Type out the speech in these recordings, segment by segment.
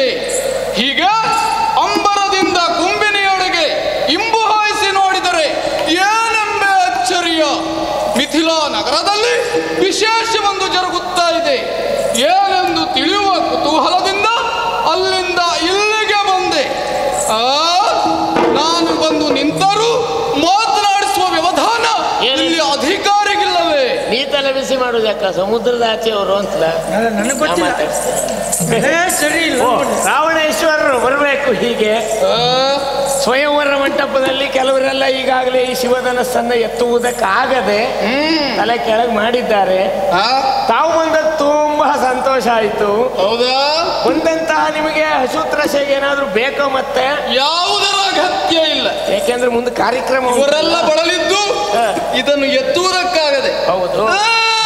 ಹೀಗೆ ಅಂಬರದಿಂದ ಕುಂಬಿನಿಯೊಳಗೆ ಇಂಬು ಹಾಯಿಸಿ ನೋಡಿದರೆ ಏನೆಂಬ ಅಚ್ಚರಿಯ ಮಿಥಿಲಾ ನಗರದಲ್ಲಿ ವಿಶೇಷವೊಂದು ಜರುಗುತ್ತಾ ಇದೆ ಏನೆಂದು ತಿಳಿಯುವ ಕುತೂಹಲದಿಂದ ಅಲ್ಲಿಂದ ಇಲ್ಲಿಗೆ ಬಂದೆ ಆ ನಾನು ಬಂದು ನಿಂತರೂ ಮಾತನಾಡಿಸುವ ವ್ಯವಧಾನ ಏನು? ಇಲ್ಲಿ ಅಧಿಕಾರಿಗಿಲ್ಲವೇ ನೀ ತಲೆ ಬಿಸಿ ಮಾಡುದು ಯಾಕ ಸಮುದ್ರದ ಆಚೆಯವರು ಅಂತಲ ಅಲ್ಲ, ನನಗೆ ನಾ ಗೊತ್ತಿಲ್ಲ ಮಾತಾಡ್ಸ್ತೇನೆ. ಏ, ಸರಿ ಇಲ್ಲ ಓ, ರಾವಣೇಶ್ವರರು ಬರಬೇಕು ಹೀಗೆ ಆ, ಸ್ವಯಂವರ ಮಂಟಪದಲ್ಲಿ ಕೆಲವರೆಲ್ಲ ಈಗಾಗಲೇ ಈ ಶಿವಧನಸ್ಸನ್ನ ಎತ್ತುವುದಕ್ಕಾಗದೆ ತಲೆ ಕೆಳಗೆ ಮಾಡಿದ್ದಾರೆ ಆ, ತಾವು ಬಂದ ತುಂಬಾ ಸಂತೋಷ ಆಯ್ತು ಹೌದಾ ಬಂದಂತಹ ನಿಮಗೆ ಹಸುತ್ರಶೆಗೆ ಏನಾದ್ರೂ ಬೇಕೋ ಮತ್ತೆ ಯಾವುದರ ಅಗತ್ಯ ಇಲ್ಲ ಯಾಕೆಂದ್ರೆ ಮುಂದೆ ಕಾರ್ಯಕ್ರಮ ಉಂಟು. ಇವರೆಲ್ಲ ಬಳಲಿದ್ದು ಹಾ. ಇದನ್ನು ಎತ್ತುವುದಕ್ಕಾಗದೆ ಹೌದು ಆ,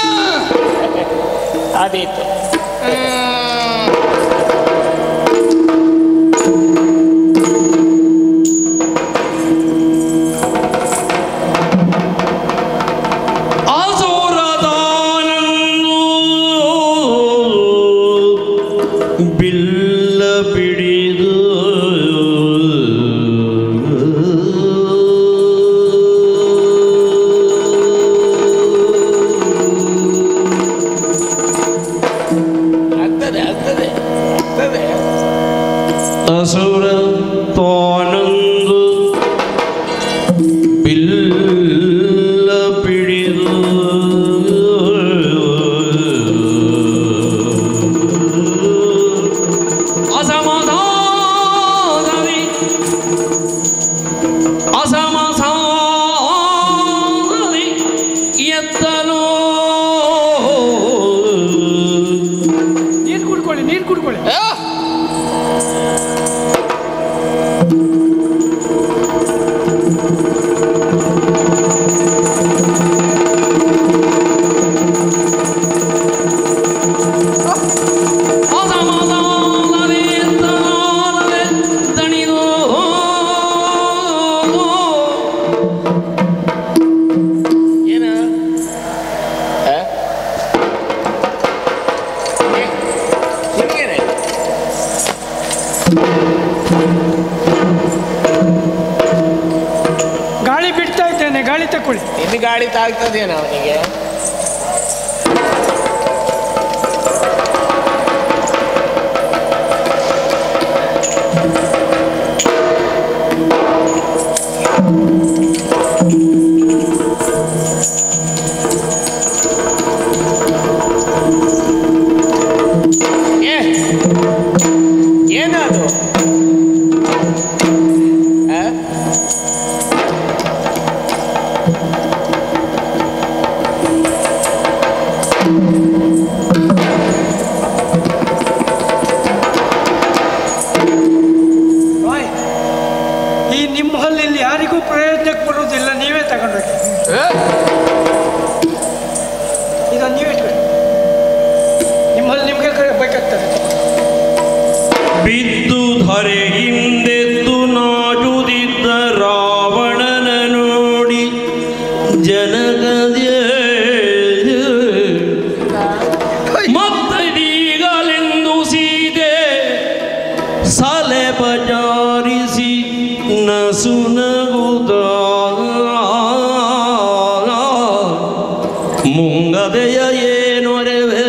ಆದೀತು ಬಿಲ್ಲ ಬಿಡಿದು ಆಗ್ತದೆ ಆಗ್ತದೆ ಆಗ್ತದೆ ಅಸುರ ತಾನಂದು ಬಿಲ್ಲ ಪಿಡಿದು ಅಸಮಾಧಾನದಿ ಅಸಮಾಧಾನದಿ ಎತ್ತಲೋ ನೀರು ಕುಡ್ಕೊಳ್ಳಿ ನೀರು ಕುಡ್ಕೊಳ್ಳಿ ಆ, ಏನ ಆ? ಏ, ನಿಮ್ಗೇನೆ? ಗಾಳಿ ಬಿಡ್ತಾ ಇದ್ದೇನೆ ಗಾಳಿ ತಕೊಳ್ಳಿ ನಿನ್ನ ಗಾಳಿ ತಾಗ್ತದೇನ ಅವನಿಗೆ ಏ ಏನದು ಆ? ಬಾಯ್ ಈ ನಿಮ್ಮ ಹಲ್ಲಿಲ್ಲಿ ಯಾರಿಗೂ ಪ್ರಯೋಜನಕ್ಕೆ ಬರುವುದಿಲ್ಲ ನೀವೇ ತಗೊಂಡೋಗಿ ಏ, ಇದನ್ನು ನೀವೇ ಇಟ್ಕೊಳ್ಳಿ ನಿಮ್ಮ ಹಲ್ಲಿ ನಿಮಗೆ ಬೇಕಾಗ್ತದೆ ಬಿದ್ದು ಧರೆ ಹಿಂದೆದ್ದು ನಾಜುದಿದ್ದ ರಾವಣನ ನೋಡಿ ಜನಗದೇ ಮತ್ತದೀಗಲೆಂದು ಸೀದೆ ಸಲೆ ಬಜಾರಿಸಿ ನಸುನಗುದ ಮುಂಗದೆಯ ಏನೊರೆವೆ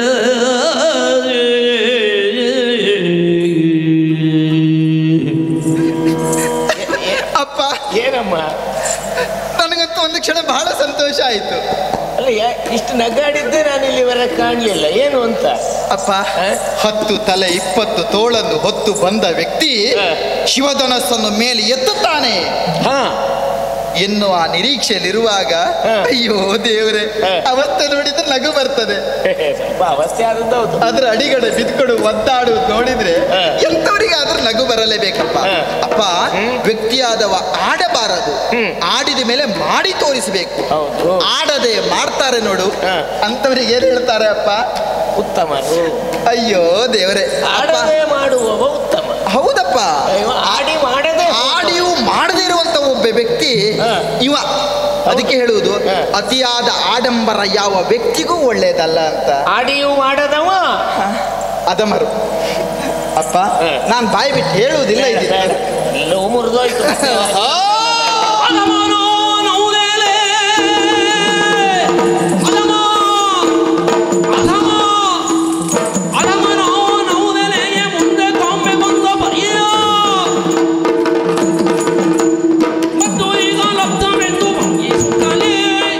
ಅಪ್ಪ ಏನಮ್ಮ ನನಗಂತೂ ಒಂದು ಕ್ಷಣ ಬಹಳ ಸಂತೋಷ ಆಯಿತು ಅಲ್ಲ ಯಾ- ಇಷ್ಟು ನಗಾಡಿದ್ದೆ ನಾನು ಇಲ್ಲಿವರೆಗೆ ಕಾಣಲಿಲ್ಲ ಏನು ಅಂತ ಅಪ್ಪ ಆ? ಹತ್ತು ತಲೆ ಇಪ್ಪತ್ತು ತೋಳನ್ನು ಹೊತ್ತು ಬಂದ ವ್ಯಕ್ತಿ ಆ. ಶಿವಧನಸ್ಸನ್ನು ಮೇಲೆ ಎತ್ತುತ್ತಾನೆ ಹಾ ಎನ್ನುವ ನಿರೀಕ್ಷೆಯಲ್ಲಿರುವಾಗ ಆ. ಅಯ್ಯೋ ದೇವರೇ ಆ. ಅವಸ್ಥೆ ನೋಡಿದ್ರೆ ನಗು ಬರ್ತದೆ ಸ್ವಲ್ಪ ಅವಸ್ಥೆ ಆದದ್ದು ಹೌದು ಅದ್ರ ಅಡಿಗಡೆ ಬಿದ್ಕೊಡು ಒದ್ದಾಡುವುದು ನೋಡಿದ್ರೆ ಆ. ಎಂತವರಿಗಾದ್ರೂ ನಗು ಬರಲೇಬೇಕಪ್ಪ ಆ. ಅಪ್ಪ ವ್ಯಕ್ತಿಯಾದವ ಆಡಬಾರದು ಆಡಿದ ಮೇಲೆ ಮಾಡಿ ತೋರಿಸಬೇಕು ಹೌದು ಆಡದೆ ಮಾಡ್ತಾರೆ ನೋಡು ಆ. ಅಂತವರಿಗೆ ಏನ್ ಹೇಳ್ತಾರೆ ಅಪ್ಪ ಉತ್ತಮರು ಅಯ್ಯೋ ದೇವರೇ ಅಪ್ಪ ಆಡದೆ ಮಾಡುವವ ಉತ್ತಮ ಹೌದಪ್ಪ ಇವ ಆಡಿ ಮಾಡದೆ ಆಡಿಯೂ ಮಾಡದೇ ಇರುವಂತ ಒಬ್ಬ ವ್ಯಕ್ತಿ ಆ. ಇವ ಅದಕ್ಕೆ ಹೇಳುವುದು ಆ. ಅತಿಯಾದ ಆಡಂಬರ ಯಾವ ವ್ಯಕ್ತಿಗೂ ಒಳ್ಳೇದಲ್ಲ ಅಂತ ಆಡಿಯೂ ಮಾಡದವ ಅದಮರು ಅಪ್ಪ ನಾನು ಬಾಯಿ ಬಿಟ್ಟು ಹೇಳುವುದಿಲ್ಲ ಇದು ಎಲ್ಲವೂ ಮುರಿದೋಯ್ತು ಆಹಾ! ಅಲಮನೋ ನೌದೇಲೆ ಅಲಮ ಅಲಮ ಅಲಮನೋ ನೌದೆಲೆಗೆ ಮುಂದೆ ಕೊಂಬೆ ಬಂದ ಪರಿಯ ಮತ್ತು ಈಗ ಲಬ್ಧವೆಂದು ಭಂಗಿಸುತ್ತಲೇ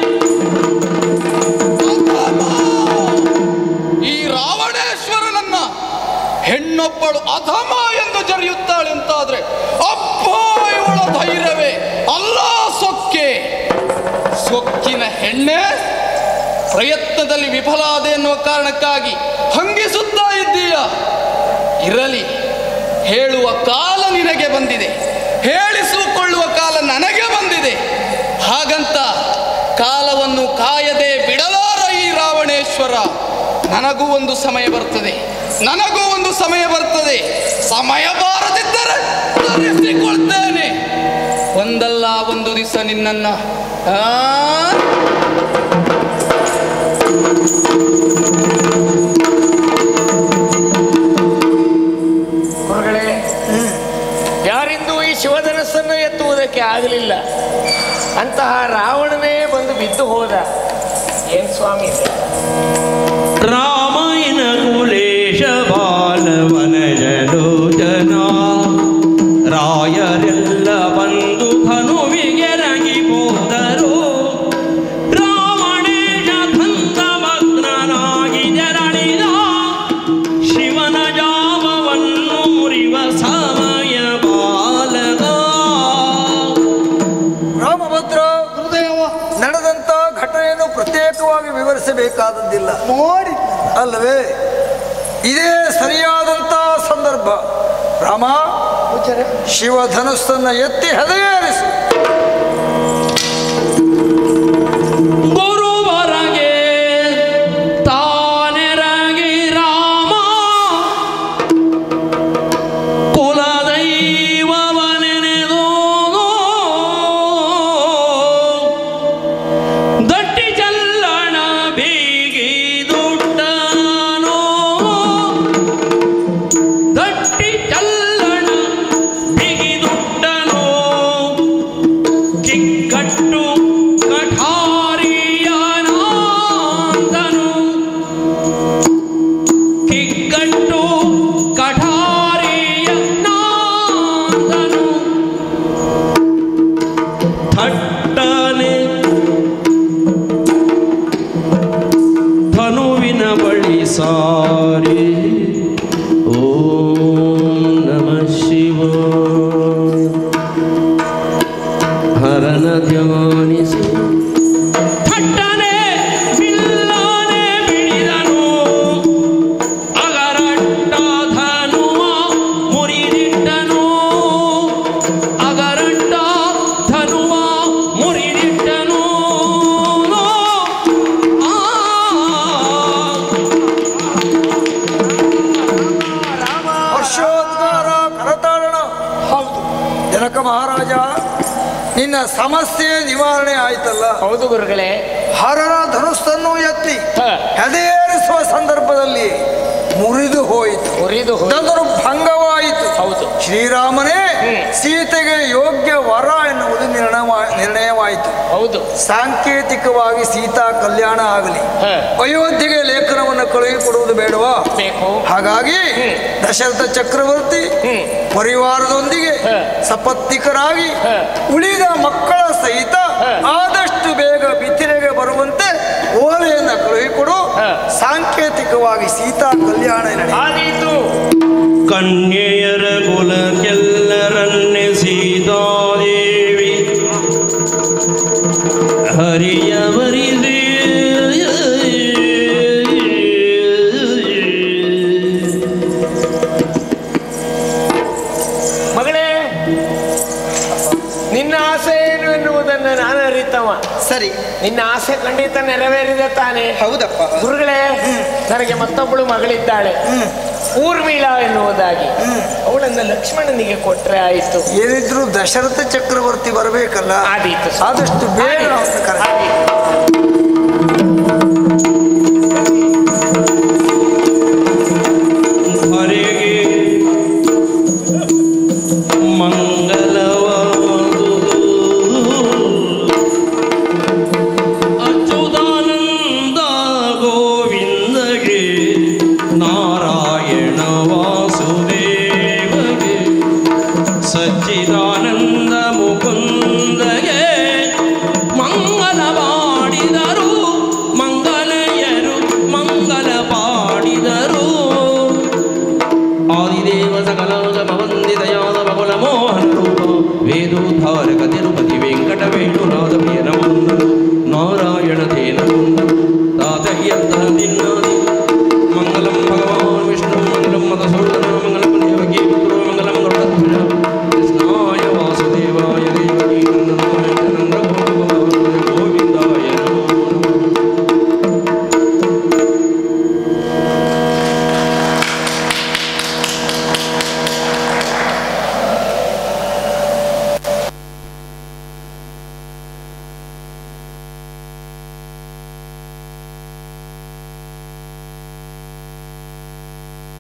ಈ ರಾವಣೇಶ್ವರನನ್ನ ಹೆಣ್ಣೊಬ್ಬಳು ಅಧಮ ಎಂದು ಜರಿಯುತ್ತಾಳೆ ಅಂತಾದ್ರೆ ಅಪ್ಪ ಇವಳ ಧೈರ್ಯವೇ ಅಲ್ಲ ಸೊಕ್ಕೆ ಸೊಕ್ಕಿನ ಹೆಣ್ಣೆ ಪ್ರಯತ್ನದಲ್ಲಿ ವಿಫಲಾದೆ ಎನ್ನುವ ಕಾರಣಕ್ಕಾಗಿ ಹಂಗಿಸುತ್ತಾ ಇದ್ದೀಯ ಇರಲಿ ಹೇಳುವ ಕಾಲ ನಿನಗೆ ಬಂದಿದೆ ಹೇಳಿಸಿಕೊಳ್ಳುವ ಕಾಲ ನನಗೆ ಬಂದಿದೆ ಹಾಗಂತ ಕಾಲವನ್ನು ಕಾಯದೆ ಬಿಡಲಾರ ಈ ರಾವಣೇಶ್ವರ ನನಗೂ ಒಂದು ಸಮಯ ಬರ್ತದೆ ನನಗೂ ಒಂದು ಸಮಯ ಬರ್ತದೆ ಸಮಯ ಬಾರದಿದ್ದರೆ ತರಿಸಿಕೊಳ್ತೇನೆ ಒಂದಲ್ಲ ಒಂದು ದಿವಸ ನಿನ್ನನ್ನ ಆ ಗುರುಗಳೇ ಯಾರಿಂದೂ ಈ ಶಿವಧನಸ್ಸನ್ನು ಎತ್ತುವುದಕ್ಕೆ ಆಗಲಿಲ್ಲ ಅಂತಹ ರಾವಣನೇ ಬಂದು ಬಿದ್ದು ಹೋದ ಏನ್ ಸ್ವಾಮಿ ಇದು? ರಾಮಾಯಣ ಕುಲೇಶ ಬಾಲವನಜಲೋ ಜನ ರಾಯರೆಲ್ಲ ಬಂದು ಧನುವಿಗೆ ರಂಗಿ ಹೋದರು ರಾವಣೇಶ ಧಂತಮಗ್ನನಾಗಿ ಜರಳಿದ ಶಿವನ ಜಾಮವನ್ನು ಮುರಿವ ಸಮಯ ಬಾಲಗ ರಾಮಭದ್ರ ನಡೆದಂತ ಘಟನೆಯನ್ನು ಪ್ರತ್ಯೇಕವಾಗಿ ವಿವರಿಸಬೇಕಾದದ್ದಿಲ್ಲ ನೋಡಿ ಅಲ್ಲವೇ ಇದೇ ಸರಿಯಾದಂತ ಸಂದರ್ಭ ರಾಮ ಶಿವಧನುಸ್ಸನ್ನ ಎತ್ತಿ ಹದಗೇರಿಸಿ ಗುರುವರಗೆ ತಾನೆರಗಿ ರಾಮ ಕುಲದೈವವನೆನೆದು ದಟ್ಟಿ ಚಲ್ಲಣ ಬೀಗಿ ದುಡ್ಡನೋ ದಟ್ಟಿ ಚಲ್ಲಣ ಬಿಗಿ ದುಡ್ಡನೋ ಕಿಕ್ಕಟ್ಟು ಕಠಾರಿಯನಾಂದನು ಕಿಕ್ಕಟ್ಟು ಕಠಾರಿಯನಾಂದನು ಥಟ್ಟನೆ ಧನುವಿನ ಬಳಿ ಸಾರಿ ಓಂ ನಮಃ ಶಿವಾಯ ಹರನ ಧ್ಯಾನಿಸಿ ಥಟ್ಟನೆ ಬಿಲ್ಲನೆ ಬಿಡಿದನು ಅಗರಟ್ಟ ಧನುವ ಮುರಿದಿಟ್ಟನು ಅಗರಟ್ಟ ಧನುವ ಮುರಿದಿಟ್ಟನು ಆ ಹರ್ಷೋದ್ಗಾರ ಕರತಾಡಣ ಹೌದು ಜನಕ ಮಹಾರಾಜ ನಿನ್ನ ಸಮಸ್ಯೆ ನಿವಾರಣೆ ಆಯ್ತಲ್ಲ ಹೌದು ಗುರುಗಳೇ ಹರನ ಧನುಸ್ಸನ್ನು ಎತ್ತಿ ಹ. ಹೆದೆಯೇರಿಸುವ ಸಂದರ್ಭದಲ್ಲಿ ಮುರಿದು ಹೋಯಿತು ಮುರಿದು ಹೋಯ್ತು. ದಂದರು ಭಂಗವಾಯಿತು ಹೌದು ಶ್ರೀರಾಮನೇ ಹ್ಮ್. ಸೀತೆಗೆ ಯೋಗ್ಯ ವರ ಎನ್ನುವುದು ನಿರ್ಣಯ ನಿರ್ಣಯವಾಯಿತು ಹೌದು ಸಾಂಕೇತಿಕವಾಗಿ ಸೀತಾ ಕಲ್ಯಾಣ ಆಗಲಿ ಹ. ಅಯೋಧ್ಯೆಗೆ ಲೇಖನವನ್ನು ಕಳುಹಿಕೊಡುವುದು ಬೇಡವಾ ಬೇಕು ಹಾಗಾಗಿ ಹ್ಮ್. ದಶರಥ ಚಕ್ರವರ್ತಿ ಹ್ಮ್. ಪರಿವಾರದೊಂದಿಗೆ ಹ. ಸಪತ್ನಿಕರಾಗಿ ಹ. ಉಳಿದ ಮಕ್ಕಳ ಸಹಿತ ಹ. ಆದಷ್ಟು ಬೇಗ ಬಿತ್ತಿರೆಗೆ ಬರುವಂತೆ ಓಲೆಯನ್ನು ಕಳುಹಿಕೊಡು ಹ. ಸಾಂಕೇತಿಕವಾಗಿ ಸೀತಾ ಕಲ್ಯಾಣ ನಡೆ ಆದೀತು ಕನ್ಯೆಯರ ಕುಲಕ್ಕೆಲ್ಲರನ್ನೇ ಸೀತಾದೇವಿ ಹರಿಯವರಿದೆ ಮಗಳೇ ನಿನ್ನ ಆಸೆ ಏನು ಎನ್ನುವುದನ್ನು ನಾನು ಅರಿತವ ಸರಿ ನಿನ್ನ ಆಸೆ ಖಂಡಿತ ನೆರವೇರಿದೆ ತಾನೆ ಹೌದಪ್ಪ ಗುರುಗಳೇ ನನಗೆ ಮತ್ತೊಬ್ಬಳು ಮಗಳಿದ್ದಾಳೆ ಊರ್ಮಿಳಾ ಎನ್ನುವುದಾಗಿ ಅವಳನ್ನು ಲಕ್ಷ್ಮಣನಿಗೆ ಕೊಟ್ರೆ ಆಯಿತು ಏನಿದ್ರು ದಶರಥ ಚಕ್ರವರ್ತಿ ಬರಬೇಕಲ್ಲ ಆದೀತು ಆದಷ್ಟು ಬೇಗ ಅವರನ್ನು ಕರೆ- ಆದೀತು. ಹರಿಗೆ ಸಚ್ಚಿದಾನಂದ ಮುಕುಂದಗೆ ಮಂಗಲ ಪಾಡಿದರು ಮಂಗಲಯರು ಮಂಗಲ ಪಾಡಿದರು ಆದಿದೇವ ಸಕಲೋಜಮ ವಂದಿತಯಾದ ಬಗುಲ ಮೋಹನ ರೂಪ ವೇದೋದ್ಧಾರಕ ತಿರುಪತಿ ವೆಂಕಟ ವೇಣುನಾಥ ಪ್ರಿಯನ ವಂದನು ನಾರಾಯಣ